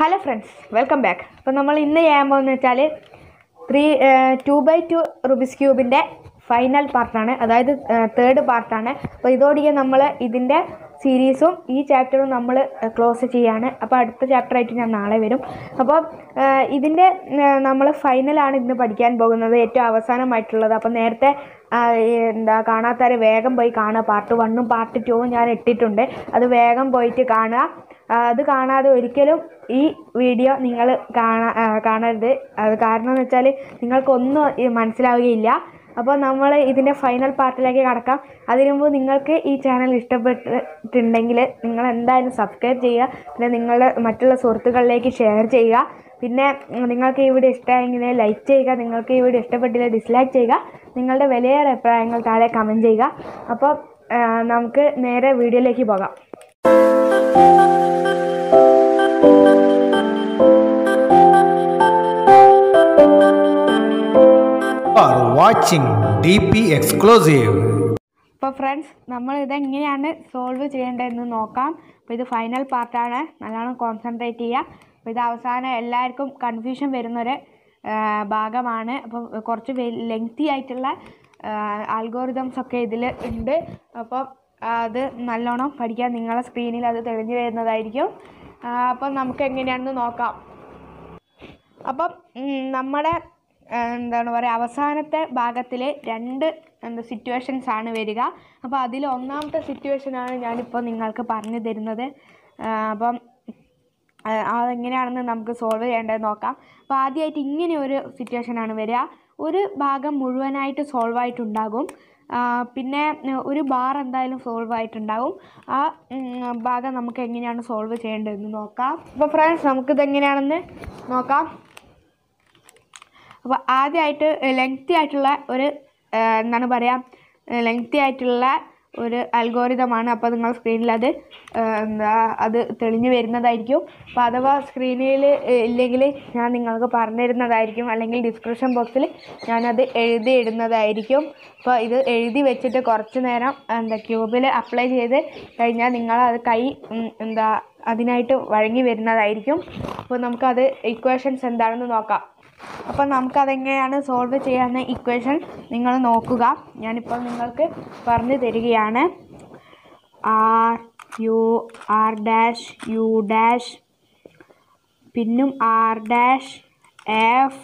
Hello friends welcome back അപ്പോൾ നമ്മൾ ഇന്ന് ചെയ്യാൻ പോകുന്നത് വെച്ചാൽ three two by two Rubik's ക്യൂബിൻ്റെ ഫൈനൽ പാർട്ടാണ് അതായത് തേർഡ് പാർട്ടാണ് അപ്പോൾ ഇതോടെ നമ്മൾ ഇതിൻ്റെ സീരീസും ഈ ചാപ്റ്ററും നമ്മൾ ക്ലോസ് ചെയ്യാണ് അപ്പോൾ അടുത്ത ചാപ്റ്ററായിട്ട് ഞാൻ നാളെ വരും അപ്പോൾ ഇതിൻ്റെ നമ്മൾ ഫൈനലാണ് ഇന്ന് പഠിക്കാൻ പോകുന്നത് ഏറ്റവും അവസാനമായിട്ടുള്ളത് അപ്പോൾ നേരത്തെ ആ, ഈ എന്താ കാണാത്തവരെ വേഗം പോയി കാണുക പാർട്ട് വണ്ണും പാർട്ട് ടൂവും ഞാൻ ഇട്ടിട്ടുണ്ട് അത് വേഗം പോയിട്ട് കാണുക ആ, അത് കാണാതെ ഒരിക്കലും ഈ വീഡിയോ നിങ്ങൾ കാണാ ആ, കാണരുത് അത് കാരണം എന്ന് വെച്ചാൽ നിങ്ങൾക്കൊന്നും ഈ മനസ്സിലാവുകയില്ല അപ്പോൾ നമ്മൾ ഇതിൻ്റെ ഫൈനൽ പാർട്ടിലേക്ക് കടക്കാം അതിനു മുമ്പ് നിങ്ങൾക്ക് ഈ ചാനൽ ഇഷ്ടപ്പെട്ടിട്ടുണ്ടെങ്കിൽ നിങ്ങൾ എന്തായാലും സബ്സ്ക്രൈബ് ചെയ്യുക പിന്നെ നിങ്ങളുടെ മറ്റുള്ള സുഹൃത്തുക്കളിലേക്ക് ഷെയർ ചെയ്യുക പിന്നെ ഉം, നിങ്ങൾക്ക് ഈ വീഡിയോ ഇഷ്ടമായെങ്കിൽ ലൈക്ക് ചെയ്യുക നിങ്ങൾക്ക് ഈ വീഡിയോ ഇഷ്ടപ്പെട്ടില്ല ഡിസ്ലൈക്ക് ചെയ്യുക നിങ്ങളുടെ വിലയേറെ അഭിപ്രായങ്ങൾ താഴെ കമൻറ്റ് ചെയ്യുക അപ്പോൾ ആ, നമുക്ക് നേരെ വീഡിയോയിലേക്ക് പോകാം are watching DP Exclusive. അപ്പോൾ ഫ്രണ്ട്സ് നമ്മൾ ഇതെങ്ങനെയാണ് സോൾവ് ചെയ്യേണ്ടതെന്ന് നോക്കാം അപ്പോൾ ഇത് ഫൈനൽ പാർട്ടാണ് നല്ലോണം കോൺസെൻട്രേറ്റ് ചെയ്യുക അപ്പോൾ ഇത് അവസാനം എല്ലാവർക്കും കൺഫ്യൂഷൻ വരുന്നൊരു ആ, ഭാഗമാണ് അപ്പോൾ കുറച്ച് ലെങ്തി ആയിട്ടുള്ള ആൽഗോറിതംസ് ഒക്കെ ഇതിൽ ഉണ്ട് അപ്പോൾ അത് നല്ലോണം പഠിക്കാൻ നിങ്ങളുടെ സ്ക്രീനിൽ അത് തെളിഞ്ഞു വരുന്നതായിരിക്കും ആ, അപ്പോൾ നമുക്ക് എങ്ങനെയാണെന്ന് നോക്കാം അപ്പം ഉം, നമ്മുടെ ആ, എന്താണ് പറയുക അവസാനത്തെ ഭാഗത്തിൽ രണ്ട് എന്താ സിറ്റുവേഷൻസ് ആണ് വരിക അപ്പോൾ അതിൽ ഒന്നാമത്തെ സിറ്റുവേഷനാണ് ഞാനിപ്പോൾ നിങ്ങൾക്ക് പറഞ്ഞു തരുന്നത് ആ, അപ്പം ആ, അതെങ്ങനെയാണെന്ന് നമുക്ക് സോൾവ് ചെയ്യേണ്ടത് നോക്കാം അപ്പോൾ ആദ്യമായിട്ട് ഇങ്ങനെ ഒരു സിറ്റുവേഷനാണ് വരിക ഒരു ഭാഗം മുഴുവനായിട്ട് സോൾവ് ആയിട്ടുണ്ടാകും ആ, പിന്നെ ഉം, ഒരു ബാർ എന്തായാലും സോൾവ് ആയിട്ടുണ്ടാകും ആ ഉം, ഭാഗം നമുക്ക് എങ്ങനെയാണ് സോൾവ് ചെയ്യേണ്ടതെന്ന് നോക്കാം അപ്പോൾ ഫ്രണ്ട്സ് നമുക്കിത് എങ്ങനെയാണെന്ന് നോക്കാം അപ്പോൾ ആദ്യമായിട്ട് ലെങ്തി ആയിട്ടുള്ള ഒരു ആ, എന്താണ് പറയുക ലെങ്തി ആയിട്ടുള്ള ഒരു അൽഗോരിതമാണ് അപ്പോൾ നിങ്ങൾ സ്ക്രീനിൽ അത് ആ, എന്താ അത് തെളിഞ്ഞു വരുന്നതായിരിക്കും അപ്പോൾ അഥവാ സ്ക്രീനിൽ ഇല്ലെങ്കിൽ ഞാൻ നിങ്ങൾക്ക് പറഞ്ഞു തരുന്നതായിരിക്കും അല്ലെങ്കിൽ ഡിസ്ക്രിപ്ഷൻ ബോക്സിൽ ഞാനത് എഴുതി ഇടുന്നതായിരിക്കും അപ്പോൾ ഇത് എഴുതി വെച്ചിട്ട് കുറച്ച് നേരം എന്താ ക്യൂബിൽ അപ്ലൈ ചെയ്ത് കഴിഞ്ഞാൽ നിങ്ങൾ അത് കൈ ഉം, എന്താ അതിനായിട്ട് വഴങ്ങി വരുന്നതായിരിക്കും അപ്പോൾ നമുക്കത് ഇക്വേഷൻസ് എന്താണെന്ന് നോക്കാം അപ്പോൾ നമുക്കതെങ്ങനെയാണ് സോൾവ് ചെയ്യാവുന്ന ഇക്വേഷൻ നിങ്ങൾ നോക്കുക ഞാനിപ്പോൾ നിങ്ങൾക്ക് പറഞ്ഞു തരികയാണ് R U R dash U dash പിന്നും R dash F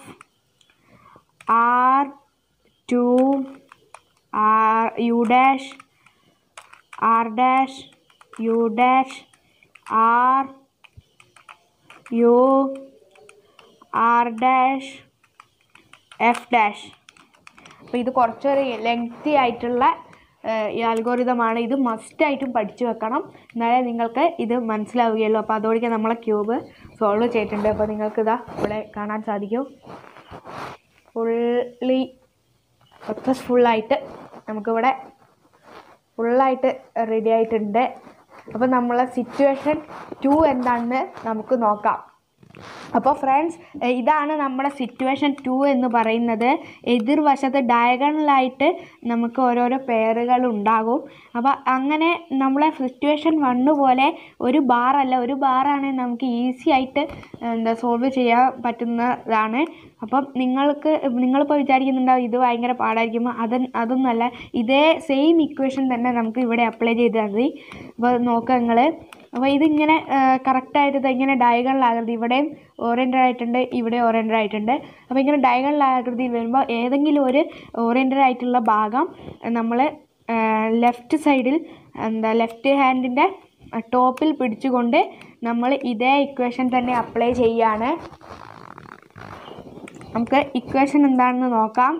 R two R U dash R dash U dash R U R dash F dash അപ്പോൾ ഇത് കുറച്ചൊരു ലെങ്തി ആയിട്ടുള്ള ഏഹ്, ഈ അൽഗോരിതമാണ് ഇത് മസ്റ്റായിട്ടും പഠിച്ചു വെക്കണം എന്നാലേ നിങ്ങൾക്ക് ഇത് മനസ്സിലാവുകയുള്ളൂ അപ്പോൾ അതോടെ നമ്മളെ ക്യൂബ് സോൾവ് ചെയ്തിട്ടുണ്ട് അപ്പോൾ നിങ്ങൾക്ക് ഇതാ ഇവിടെ കാണാൻ സാധിക്കും ഫുള്ളി സക്സസ്ഫുള്ളായിട്ട് നമുക്കിവിടെ ഫുള്ളായിട്ട് റെഡി ആയിട്ടുണ്ട് അപ്പോൾ നമ്മളെ സിറ്റുവേഷൻ ടു എന്താണെന്ന് നമുക്ക് നോക്കാം അപ്പോൾ ഫ്രണ്ട്സ് ഇതാണ് നമ്മുടെ സിറ്റുവേഷൻ ടു എന്ന് പറയുന്നത് എതിർവശത്ത് ഡയഗണലായിട്ട് നമുക്ക് ഓരോരോ പേരുകൾ ഉണ്ടാകും അപ്പോൾ അങ്ങനെ നമ്മളെ സിറ്റുവേഷൻ വണ്ണ് പോലെ ഒരു ബാറല്ല ഒരു ബാറാണെങ്കിൽ നമുക്ക് ഈസി ആയിട്ട് എന്താ സോൾവ് ചെയ്യാൻ പറ്റുന്നതാണ് അപ്പം നിങ്ങൾക്ക് നിങ്ങളിപ്പോൾ വിചാരിക്കുന്നുണ്ടാവും ഇത് ഭയങ്കര പാടായിരിക്കുമ്പോൾ അത് അതൊന്നുമല്ല ഇതേ സെയിം ഇക്വേഷൻ തന്നെ നമുക്ക് ഇവിടെ അപ്ലൈ ചെയ്താൽ മതി അപ്പോൾ നോക്കുക നിങ്ങൾ അപ്പോൾ ഇതിങ്ങനെ കറക്റ്റായിട്ട് ഇതിങ്ങനെ ഡയഗണൽ ആകൃതി ഇവിടെയും ഓറിയൻറ്റഡ് ആയിട്ടുണ്ട് ഇവിടെ ഓറിയൻറ്റഡ് ആയിട്ടുണ്ട് അപ്പോൾ ഇങ്ങനെ ഡയഗണൽ ആകൃതിയിൽ വരുമ്പോൾ ഏതെങ്കിലും ഒരു ഓറിയൻറ്റഡ് ആയിട്ടുള്ള ഭാഗം നമ്മൾ ലെഫ്റ്റ് സൈഡിൽ എന്താ ലെഫ്റ്റ് ഹാൻഡിൻ്റെ ടോപ്പിൽ പിടിച്ചുകൊണ്ട് നമ്മൾ ഇതേ ഇക്വേഷൻ തന്നെ അപ്ലൈ ചെയ്യാണ് നമുക്ക് ഇക്വേഷൻ എന്താണെന്ന് നോക്കാം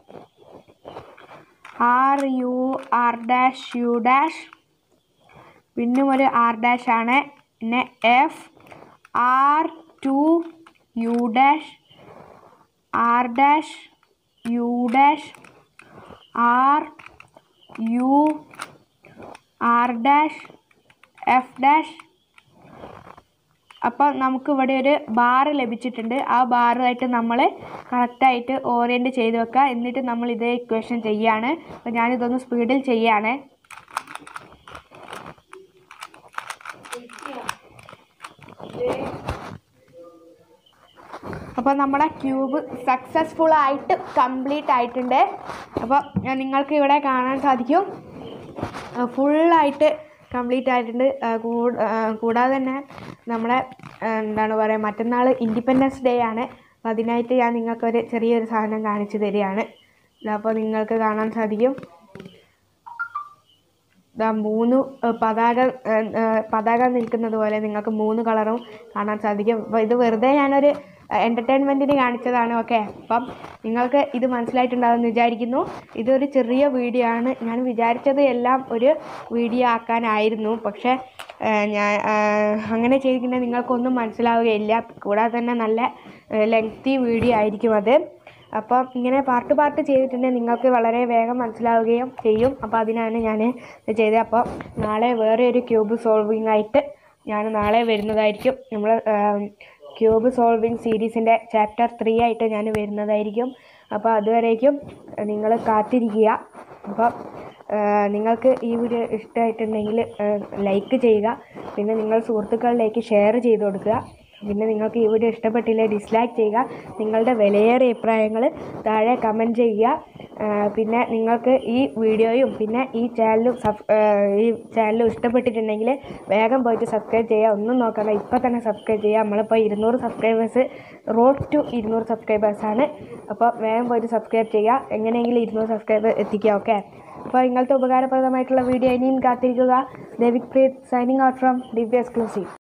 R U R dash U dash പിന്നും ഒരു ആർ ഡാഷ് ആണ് പിന്നെ F R two U dash R dash U dash R U R dash F dash അപ്പോൾ നമുക്ക് ഇവിടെ ഒരു ബാർ ലഭിച്ചിട്ടുണ്ട് ആ ബാറുമായിട്ട് നമ്മൾ കറക്റ്റായിട്ട് ഓറിയൻറ്റ് ചെയ്ത് വെക്കുക എന്നിട്ട് നമ്മൾ ഇതേ ഇക്വേഷൻ ചെയ്യാണ് അപ്പോൾ ഞാനിതൊന്ന് സ്പീഡിൽ ചെയ്യാണ് അപ്പോൾ നമ്മുടെ ക്യൂബ് സക്സസ്ഫുൾ ആയിട്ട് കംപ്ലീറ്റ് ആയിട്ടുണ്ട് അപ്പോൾ നിങ്ങൾക്ക് ഇവിടെ കാണാൻ സാധിക്കും ഫുള്ളായിട്ട് കംപ്ലീറ്റ് ആയിട്ടുണ്ട് ആ, കൂട്- ആ, കൂടാതെ തന്നെ നമ്മുടെ ആ, എന്താണ് പറയുക മറ്റന്നാൾ ഇൻഡിപെൻഡൻസ് ഡേ ആണ് അപ്പോൾ അതിനായിട്ട് ഞാൻ നിങ്ങൾക്കൊരു ചെറിയൊരു സാധനം കാണിച്ചു തരികയാണ് അപ്പോൾ നിങ്ങൾക്ക് കാണാൻ സാധിക്കും ദാ മൂന്ന് ഏ, പതാക ഏ, ഏ, പതാക നിൽക്കുന്നത് പോലെ നിങ്ങൾക്ക് മൂന്ന് കളറും കാണാൻ സാധിക്കും അപ്പോൾ ഇത് വെറുതെ ഞാനൊരു എൻ്റർടൈൻമെൻറ്റിന് കാണിച്ചതാണ് ഓക്കെ അപ്പം നിങ്ങൾക്ക് ഇത് മനസ്സിലായിട്ടുണ്ടാകുമെന്ന് വിചാരിക്കുന്നു ഇതൊരു ചെറിയ വീഡിയോ ആണ് ഞാൻ വിചാരിച്ചത് എല്ലാം ഒരു വീഡിയോ ആക്കാനായിരുന്നു പക്ഷേ ഏ, ഞാൻ ഏ, അങ്ങനെ ചെയ്തിട്ടുണ്ടെങ്കിൽ നിങ്ങൾക്കൊന്നും മനസ്സിലാവുകയില്ല കൂടാതെ തന്നെ നല്ല ലെങ്തി വീഡിയോ ആയിരിക്കും അത് അപ്പോൾ ഇങ്ങനെ പാർട്ട് പാർട്ട് ചെയ്തിട്ടുണ്ടെങ്കിൽ നിങ്ങൾക്ക് വളരെ വേഗം മനസ്സിലാവുകയും ചെയ്യും അപ്പോൾ അതിനാണ് ഞാൻ ഇത് ചെയ്തത് അപ്പോൾ നാളെ വേറെ ഒരു ക്യൂബ് സോൾവിങ് ആയിട്ട് ഞാൻ നാളെ വരുന്നതായിരിക്കും നമ്മൾ ക്യൂബ് സോൾവിങ് സീരീസിൻ്റെ ചാപ്റ്റർ ത്രീ ആയിട്ട് ഞാൻ വരുന്നതായിരിക്കും അപ്പോൾ അതുവരേക്കും നിങ്ങൾ കാത്തിരിക്കുക അപ്പോൾ നിങ്ങൾക്ക് ഈ വീഡിയോ ഇഷ്ടമായിട്ടുണ്ടെങ്കിൽ ലൈക്ക് ചെയ്യുക പിന്നെ നിങ്ങൾ സുഹൃത്തുക്കളിലേക്ക് ഷെയർ ചെയ്ത് കൊടുക്കുക പിന്നെ നിങ്ങൾക്ക് ഈ വീഡിയോ ഇഷ്ടപ്പെട്ടില്ല ഡിസ്ലൈക്ക് ചെയ്യുക നിങ്ങളുടെ വിലയേറിയ അഭിപ്രായങ്ങൾ താഴെ കമൻറ്റ് ചെയ്യുക ആ, പിന്നെ നിങ്ങൾക്ക് ഈ വീഡിയോയും പിന്നെ ഈ ചാനലും സബ് ആ, ഈ ചാനലും ഇഷ്ടപ്പെട്ടിട്ടുണ്ടെങ്കിൽ വേഗം പോയിട്ട് സബ്സ്ക്രൈബ് ചെയ്യുക ഒന്നും നോക്കണ്ട ഇപ്പോൾ തന്നെ സബ്സ്ക്രൈബ് ചെയ്യുക നമ്മളിപ്പോൾ ഇരുന്നൂറ് സബ്സ്ക്രൈബേഴ്സ് റോഡ് ടു ഇരുന്നൂറ് സബ്സ്ക്രൈബേഴ്സാണ് അപ്പോൾ വേഗം പോയിട്ട് സബ്സ്ക്രൈബ് ചെയ്യുക എങ്ങനെയെങ്കിലും ഇരുന്നൂറ് സബ്സ്ക്രൈബ് എത്തിക്കുക ഓക്കെ അപ്പോൾ ഇങ്ങനത്തെ ഉപകാരപ്രദമായിട്ടുള്ള വീഡിയോ ഇനിയും കാത്തിരിക്കുക Devik Preet signing out from D P exclusive